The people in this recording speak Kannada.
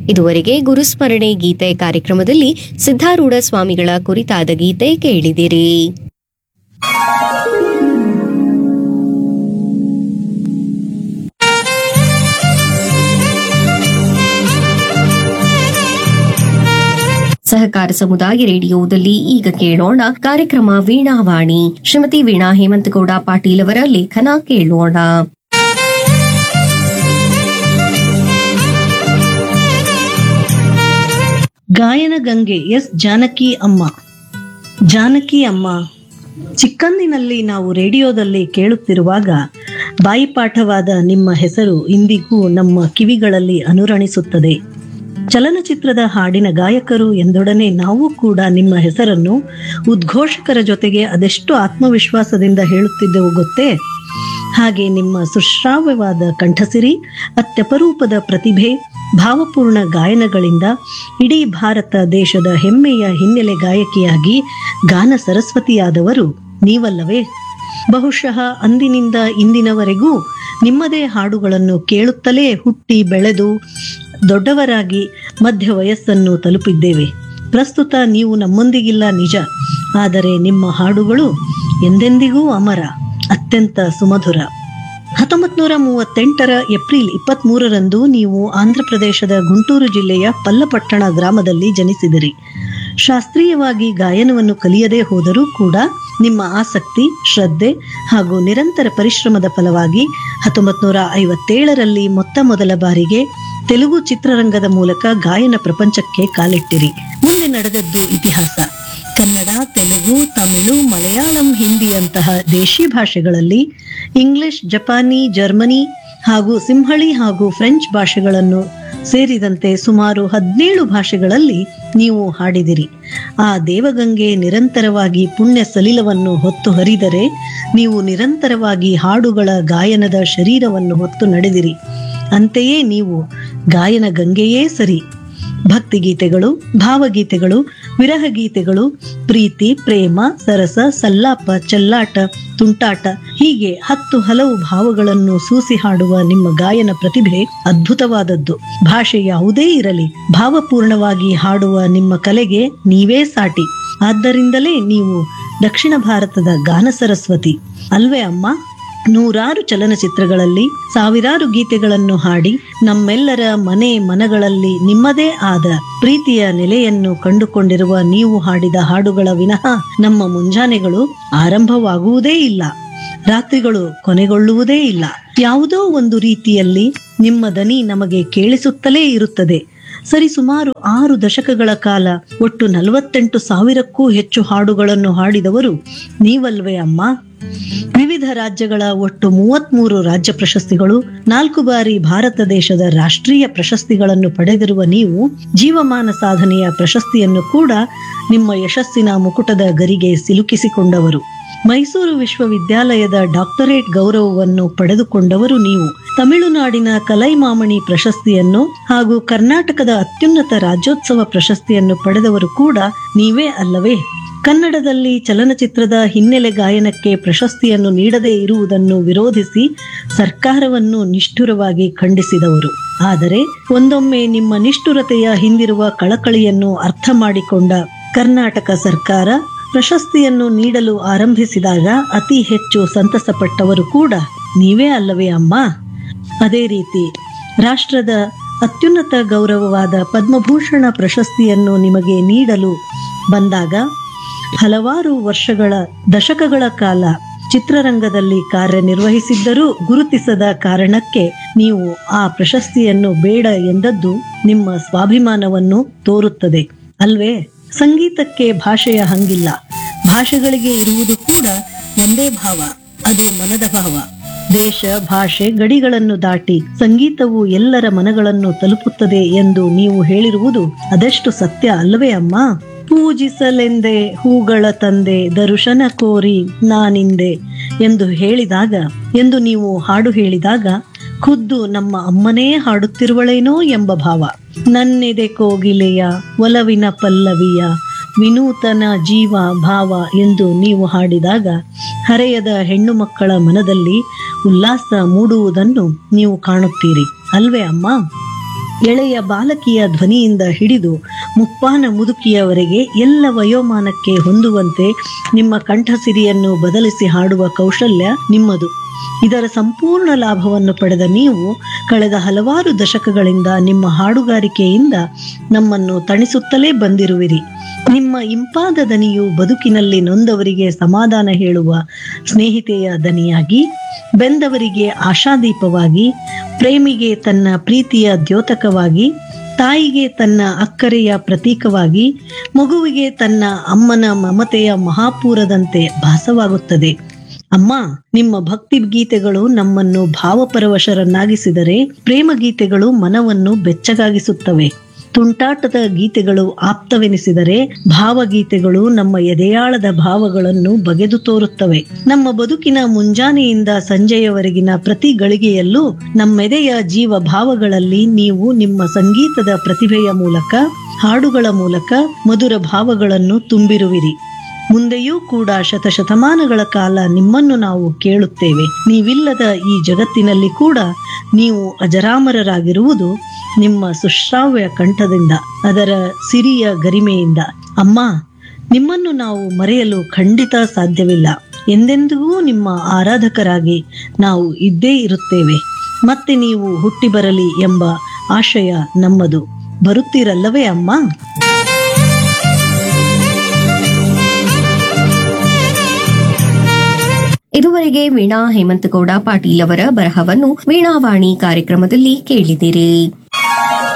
ಇದುವರೆಗೆ ಗುರುಸ್ಮರಣೆ ಗೀತೆ ಕಾರ್ಯಕ್ರಮದಲ್ಲಿ ಸಿದ್ಧಾರೂಢ ಸ್ವಾಮಿಗಳ ಕುರಿತಾದ ಗೀತೆ ಕೇಳಿದಿರಿ ಸಹಕಾರ ಸಮುದಾಯ ರೇಡಿಯೋದಲ್ಲಿ ಈಗ ಕೇಳೋಣ ಕಾರ್ಯಕ್ರಮ ವೀಣಾವಾಣಿ ಶ್ರೀಮತಿ ವೀಣಾ ಹೇಮಂತಗೌಡ ಪಾಟೀಲ್ ಅವರ ಲೇಖನ ಕೇಳೋಣ ಗಾಯನ ಗಂಗೆ ಎಸ್ ಜಾನಕಿ ಅಮ್ಮ ಜಾನಕಿ ಅಮ್ಮ ಚಿಕ್ಕಂದಿನಲ್ಲಿ ನಾವು ರೇಡಿಯೋದಲ್ಲಿ ಕೇಳುತ್ತಿರುವಾಗ ಬಾಯಿಪಾಠವಾದ ನಿಮ್ಮ ಹೆಸರು ಇಂದಿಗೂ ನಮ್ಮ ಕಿವಿಗಳಲ್ಲಿ ಅನುರಣಿಸುತ್ತದೆ ಚಲನಚಿತ್ರದ ಹಾಡಿನ ಗಾಯಕರು ಎಂದೊಡನೆ ನಾವು ಕೂಡ ನಿಮ್ಮ ಹೆಸರನ್ನು ಉದ್ಘೋಷಕರ ಜೊತೆಗೆ ಅದೆಷ್ಟು ಆತ್ಮವಿಶ್ವಾಸದಿಂದ ಹೇಳುತ್ತಿದ್ದೆವು ಗೊತ್ತೇ ಹಾಗೆ ನಿಮ್ಮ ಸುಶ್ರಾವ್ಯವಾದ ಕಂಠಸಿರಿ ಅತ್ಯಪರೂಪದ ಪ್ರತಿಭೆ ಭಾವಪೂರ್ಣ ಗಾಯನಗಳಿಂದ ಇಡೀ ಭಾರತ ದೇಶದ ಹೆಮ್ಮೆಯ ಹಿನ್ನೆಲೆ ಗಾಯಕಿಯಾಗಿ ಗಾನ ಸರಸ್ವತಿಯಾದವರು ನೀವಲ್ಲವೇ ಬಹುಶಃ ಅಂದಿನಿಂದ ಇಂದಿನವರೆಗೂ ನಿಮ್ಮದೇ ಹಾಡುಗಳನ್ನು ಕೇಳುತ್ತಲೇ ಹುಟ್ಟಿ ಬೆಳೆದು ದೊಡ್ಡವರಾಗಿ ಮಧ್ಯ ವಯಸ್ಸನ್ನು ತಲುಪಿದ್ದೇವೆ ಪ್ರಸ್ತುತ ನೀವು ನಮ್ಮೊಂದಿಗಿಲ್ಲ ನಿಜ ಆದರೆ ನಿಮ್ಮ ಹಾಡುಗಳು ಎಂದೆಂದಿಗೂ ಅಮರ ಅತ್ಯಂತ ಸುಮಧುರ ಹತ್ತೊಂಬತ್ ನೂರ ಮೂವತ್ತೆಂಟರ ಏಪ್ರಿಲ್ ಇಪ್ಪತ್ತ್ ಮೂರರಂದು ನೀವು ಆಂಧ್ರಪ್ರದೇಶದ ಗುಂಟೂರು ಜಿಲ್ಲೆಯ ಪಲ್ಲಪಟ್ಟಣ ಗ್ರಾಮದಲ್ಲಿ ಜನಿಸಿದಿರಿ ಶಾಸ್ತ್ರೀಯವಾಗಿ ಗಾಯನವನ್ನು ಕಲಿಯದೇ ಹೋದರೂ ಕೂಡ ನಿಮ್ಮ ಆಸಕ್ತಿ ಶ್ರದ್ಧೆ ಹಾಗೂ ನಿರಂತರ ಪರಿಶ್ರಮದ ಫಲವಾಗಿ ಹತ್ತೊಂಬತ್ ನೂರ ಐವತ್ತೇಳರಲ್ಲಿ ಮೊತ್ತ ಮೊದಲ ಬಾರಿಗೆ ತೆಲುಗು ಚಿತ್ರರಂಗದ ಮೂಲಕ ಗಾಯನ ಪ್ರಪಂಚಕ್ಕೆ ಕಾಲಿಟ್ಟಿರಿ ಮುಂದೆ ನಡೆದದ್ದು ಇತಿಹಾಸ ಕನ್ನಡ ತೆಲುಗು ತಮಿಳು ಮಲಯಾಳಂ ಹಿಂದಿಯಂತಹ ದೇಶಿ ಭಾಷೆಗಳಲ್ಲಿ ಇಂಗ್ಲಿಷ್ ಜಪಾನಿ ಜರ್ಮನಿ ಹಾಗೂ ಸಿಂಹಳಿ ಹಾಗೂ ಫ್ರೆಂಚ್ ಭಾಷೆಗಳನ್ನು ಸೇರಿದಂತೆ ಸುಮಾರು ಹದಿನೇಳು ಭಾಷೆಗಳಲ್ಲಿ ನೀವು ಹಾಡಿದಿರಿ ಆ ದೇವಗಂಗೆ ನಿರಂತರವಾಗಿ ಪುಣ್ಯ ಸಲಿಲವನ್ನು ಹೊತ್ತು ಹರಿದರೆ ನೀವು ನಿರಂತರವಾಗಿ ಹಾಡುಗಳ ಗಾಯನದ ಶರೀರವನ್ನು ಹೊತ್ತು ನಡೆದಿರಿ ಅಂತೆಯೇ ನೀವು ಗಾಯನ ಗಂಗೆಯೇ ಸರಿ ಭಕ್ತಿಗೀತೆಗಳು ಭಾವಗೀತೆಗಳು ವಿರಹ ಗೀತೆಗಳು ಪ್ರೀತಿ ಪ್ರೇಮ ಸರಸ ಸಲ್ಲಾಪ ಚೆಲ್ಲಾಟ ತುಂಟಾಟ ಹೀಗೆ ಹತ್ತು ಹಲವು ಭಾವಗಳನ್ನು ಸೂಸಿ ಹಾಡುವ ನಿಮ್ಮ ಗಾಯನ ಪ್ರತಿಭೆ ಅದ್ಭುತವಾದದ್ದು ಭಾಷೆ ಯಾವುದೇ ಇರಲಿ ಭಾವಪೂರ್ಣವಾಗಿ ಹಾಡುವ ನಿಮ್ಮ ಕಲೆಗೆ ನೀವೇ ಸಾಟಿ ಆದ್ದರಿಂದಲೇ ನೀವು ದಕ್ಷಿಣ ಭಾರತದ ಗಾನ ಸರಸ್ವತಿ ಅಲ್ವೇ ಅಮ್ಮ ನೂರಾರು ಚಲನಚಿತ್ರಗಳಲ್ಲಿ ಸಾವಿರಾರು ಗೀತೆಗಳನ್ನು ಹಾಡಿ ನಮ್ಮೆಲ್ಲರ ಮನೆ ಮನಗಳಲ್ಲಿ ನಿಮ್ಮದೇ ಆದ ಪ್ರೀತಿಯ ನೆಲೆಯನ್ನು ಕಂಡುಕೊಂಡಿರುವ ನೀವು ಹಾಡಿದ ಹಾಡುಗಳ ವಿನಃ ನಮ್ಮ ಮುಂಜಾನೆಗಳು ಆರಂಭವಾಗುವುದೇ ಇಲ್ಲ ರಾತ್ರಿಗಳು ಕೊನೆಗೊಳ್ಳುವುದೇ ಇಲ್ಲ ಯಾವುದೋ ಒಂದು ರೀತಿಯಲ್ಲಿ ನಿಮ್ಮ ದನಿ ನಮಗೆ ಕೇಳಿಸುತ್ತಲೇ ಇರುತ್ತದೆ ಸರಿಸುಮಾರು ಆರು ದಶಕಗಳ ಕಾಲ ಒಟ್ಟು ನಲವತ್ತೆಂಟು ಸಾವಿರಕ್ಕೂ ಹೆಚ್ಚು ಹಾಡುಗಳನ್ನು ಹಾಡಿದವರು ನೀವಲ್ವೇ ಅಮ್ಮ ವಿವಿಧ ರಾಜ್ಯಗಳ ಒಟ್ಟು ಮೂವತ್ಮೂರು ರಾಜ್ಯ ಪ್ರಶಸ್ತಿಗಳು ನಾಲ್ಕು ಬಾರಿ ಭಾರತ ದೇಶದ ರಾಷ್ಟ್ರೀಯ ಪ್ರಶಸ್ತಿಗಳನ್ನು ಪಡೆದಿರುವ ನೀವು ಜೀವಮಾನ ಸಾಧನೆಯ ಪ್ರಶಸ್ತಿಯನ್ನು ಕೂಡ ನಿಮ್ಮ ಯಶಸ್ಸಿನ ಮುಕುಟದ ಗರಿಗೆ ಸಿಲುಕಿಸಿಕೊಂಡವರು ಮೈಸೂರು ವಿಶ್ವವಿದ್ಯಾಲಯದ ಡಾಕ್ಟರೇಟ್ ಗೌರವವನ್ನು ಪಡೆದುಕೊಂಡವರು ನೀವು ತಮಿಳುನಾಡಿನ ಕಲೈಮಾಮಣಿ ಪ್ರಶಸ್ತಿಯನ್ನು ಹಾಗೂ ಕರ್ನಾಟಕದ ಅತ್ಯುನ್ನತ ರಾಜ್ಯೋತ್ಸವ ಪ್ರಶಸ್ತಿಯನ್ನು ಪಡೆದವರು ಕೂಡ ನೀವೇ ಅಲ್ಲವೇ ಕನ್ನಡದಲ್ಲಿ ಚಲನಚಿತ್ರದ ಹಿನ್ನೆಲೆ ಗಾಯನಕ್ಕೆ ಪ್ರಶಸ್ತಿಯನ್ನು ನೀಡದೇ ಇರುವುದನ್ನು ವಿರೋಧಿಸಿ ಸರ್ಕಾರವನ್ನು ನಿಷ್ಠುರವಾಗಿ ಖಂಡಿಸಿದವರು ಆದರೆ ಒಂದೊಮ್ಮೆ ನಿಮ್ಮ ನಿಷ್ಠುರತೆಯ ಹಿಂದಿರುವ ಕಳಕಳಿಯನ್ನು ಅರ್ಥ ಮಾಡಿಕೊಂಡ ಕರ್ನಾಟಕ ಸರ್ಕಾರ ಪ್ರಶಸ್ತಿಯನ್ನು ನೀಡಲು ಆರಂಭಿಸಿದಾಗ ಅತಿ ಹೆಚ್ಚು ಸಂತಸಪಟ್ಟವರು ಕೂಡ ನೀವೇ ಅಲ್ಲವೇ ಅಮ್ಮ ಅದೇ ರೀತಿ ರಾಷ್ಟ್ರದ ಅತ್ಯುನ್ನತ ಗೌರವವಾದ ಪದ್ಮಭೂಷಣ ಪ್ರಶಸ್ತಿಯನ್ನು ನಿಮಗೆ ನೀಡಲು ಬಂದಾಗ ಹಲವಾರು ವರ್ಷಗಳ ದಶಕಗಳ ಕಾಲ ಚಿತ್ರರಂಗದಲ್ಲಿ ಕಾರ್ಯನಿರ್ವಹಿಸಿದ್ದರೂ ಗುರುತಿಸದ ಕಾರಣಕ್ಕೆ ನೀವು ಆ ಪ್ರಶಸ್ತಿಯನ್ನು ಬೇಡ ಎಂದದ್ದು ನಿಮ್ಮ ಸ್ವಾಭಿಮಾನವನ್ನು ತೋರುತ್ತದೆ ಅಲ್ವೇ ಸಂಗೀತಕ್ಕೆ ಭಾಷೆಯ ಹಂಗಿಲ್ಲ ಭಾಷೆಗಳಿಗೆ ಇರುವುದು ಕೂಡ ಒಂದೇ ಭಾವ ಅದು ಮನದ ಭಾವ ದೇಶ ಭಾಷೆ ಗಡಿಗಳನ್ನು ದಾಟಿ ಸಂಗೀತವು ಎಲ್ಲರ ಮನಗಳನ್ನು ತಲುಪುತ್ತದೆ ಎಂದು ನೀವು ಹೇಳಿರುವುದು ಅದೆಷ್ಟು ಸತ್ಯ ಅಲ್ಲವೇ ಅಮ್ಮ ಪೂಜಿಸಲೆಂದೆ ಹೂಗಳ ತಂದೆ ದರುಶನ ಕೋರಿ ನಾನಿಂದೆ ಎಂದು ಹೇಳಿದಾಗ ಎಂದು ನೀವು ಹಾಡು ಹೇಳಿದಾಗ ಖುದ್ದು ನಮ್ಮ ಅಮ್ಮನೇ ಹಾಡುತ್ತಿರುವಳೇನೋ ಎಂಬ ಭಾವ ನನ್ನೆದೆ ಕೋಗಿಲೆಯ ಒಲವಿನ ಪಲ್ಲವಿಯ ವಿನೂತನ ಜೀವ ಭಾವ ಎಂದು ನೀವು ಹಾಡಿದಾಗ ಹರೆಯದ ಹೆಣ್ಣು ಮಕ್ಕಳ ಮನದಲ್ಲಿ ಉಲ್ಲಾಸ ಮೂಡುವುದನ್ನು ನೀವು ಕಾಣುತ್ತೀರಿ ಅಲ್ವೇ ಅಮ್ಮ ಎಳೆಯ ಬಾಲಕಿಯ ಧ್ವನಿಯಿಂದ ಹಿಡಿದು ಮುಪ್ಪಾನ ಮುದುಕಿಯವರೆಗೆ ಎಲ್ಲ ವಯೋಮಾನಕ್ಕೆ ಹೊಂದುವಂತೆ ನಿಮ್ಮ ಕಂಠಸಿರಿಯನ್ನು ಬದಲಿಸಿ ಹಾಡುವ ಕೌಶಲ್ಯ ನಿಮ್ಮದು ಇದರ ಸಂಪೂರ್ಣ ಲಾಭವನ್ನು ಪಡೆದ ನೀವು ಕಳೆದ ಹಲವಾರು ದಶಕಗಳಿಂದ ನಿಮ್ಮ ಹಾಡುಗಾರಿಕೆಯಿಂದ ನಮ್ಮನ್ನು ತಣಿಸುತ್ತಲೇ ಬಂದಿರುವಿರಿ ನಿಮ್ಮ ಇಂಪಾದ ದನಿಯು ಬದುಕಿನಲ್ಲಿ ನೊಂದವರಿಗೆ ಸಮಾಧಾನ ಹೇಳುವ ಸ್ನೇಹಿತೆಯ ದನಿಯಾಗಿ ಬೆಂದವರಿಗೆ ಆಶಾದೀಪವಾಗಿ ಪ್ರೇಮಿಗೆ ತನ್ನ ಪ್ರೀತಿಯ ದ್ಯೋತಕವಾಗಿ ತಾಯಿಗೆ ತನ್ನ ಅಕ್ಕರೆಯ ಪ್ರತೀಕವಾಗಿ ಮಗುವಿಗೆ ತನ್ನ ಅಮ್ಮನ ಮಮತೆಯ ಮಹಾಪೂರದಂತೆ ಭಾಸವಾಗುತ್ತದೆ ಅಮ್ಮ ನಿಮ್ಮ ಭಕ್ತಿ ಗೀತೆಗಳು ನಮ್ಮನ್ನು ಭಾವಪರವಶರನ್ನಾಗಿಸಿದರೆ ಪ್ರೇಮ ಗೀತೆಗಳು ಮನವನ್ನು ಬೆಚ್ಚಗಾಗಿಸುತ್ತವೆ ತುಂಟಾಟದ ಗೀತೆಗಳು ಆಪ್ತವೆನಿಸಿದರೆ ಭಾವಗೀತೆಗಳು ನಮ್ಮ ಎದೆಯಾಳದ ಭಾವಗಳನ್ನು ಬಗೆದು ತೋರುತ್ತವೆ ನಮ್ಮ ಬದುಕಿನ ಮುಂಜಾನೆಯಿಂದ ಸಂಜೆಯವರೆಗಿನ ಪ್ರತಿ ಗಳಿಗೆಯಲ್ಲೂ ನಮ್ಮೆದೆಯ ಜೀವ ಭಾವಗಳಲ್ಲಿ ನೀವು ನಿಮ್ಮ ಸಂಗೀತದ ಪ್ರತಿಭೆಯ ಮೂಲಕ ಹಾಡುಗಳ ಮೂಲಕ ಮಧುರ ಭಾವಗಳನ್ನು ತುಂಬಿರುವಿರಿ ಮುಂದೆಯೂ ಕೂಡ ಶತಶತಮಾನಗಳ ಕಾಲ ನಿಮ್ಮನ್ನು ನಾವು ಕೇಳುತ್ತೇವೆ ನೀವಿಲ್ಲದ ಈ ಜಗತ್ತಿನಲ್ಲಿ ಕೂಡ ನೀವು ಅಜರಾಮರರಾಗಿರುವುದು ನಿಮ್ಮ ಸುಶ್ರಾವ್ಯ ಕಂಠದಿಂದ ಅದರ ಸಿರಿಯ ಗರಿಮೆಯಿಂದ ಅಮ್ಮ ನಿಮ್ಮನ್ನು ನಾವು ಮರೆಯಲು ಖಂಡಿತ ಸಾಧ್ಯವಿಲ್ಲ ಎಂದೆಂದಿಗೂ ನಿಮ್ಮ ಆರಾಧಕರಾಗಿ ನಾವು ಇದ್ದೇ ಇರುತ್ತೇವೆ ಮತ್ತೆ ನೀವು ಹುಟ್ಟಿ ಬರಲಿ ಎಂಬ ಆಶಯ ನಮ್ಮದು ಬರುತ್ತೀರಲ್ಲವೇ ಅಮ್ಮ ಇದುವರೆಗೆ ವೀಣಾ ಹೇಮಂತಗೌಡ ಪಾಟೀಲ್ ಅವರ ಬರಹವನ್ನು ವೀಣಾವಾಣಿ ಕಾರ್ಯಕ್ರಮದಲ್ಲಿ ಕೇಳಿದಿರಿ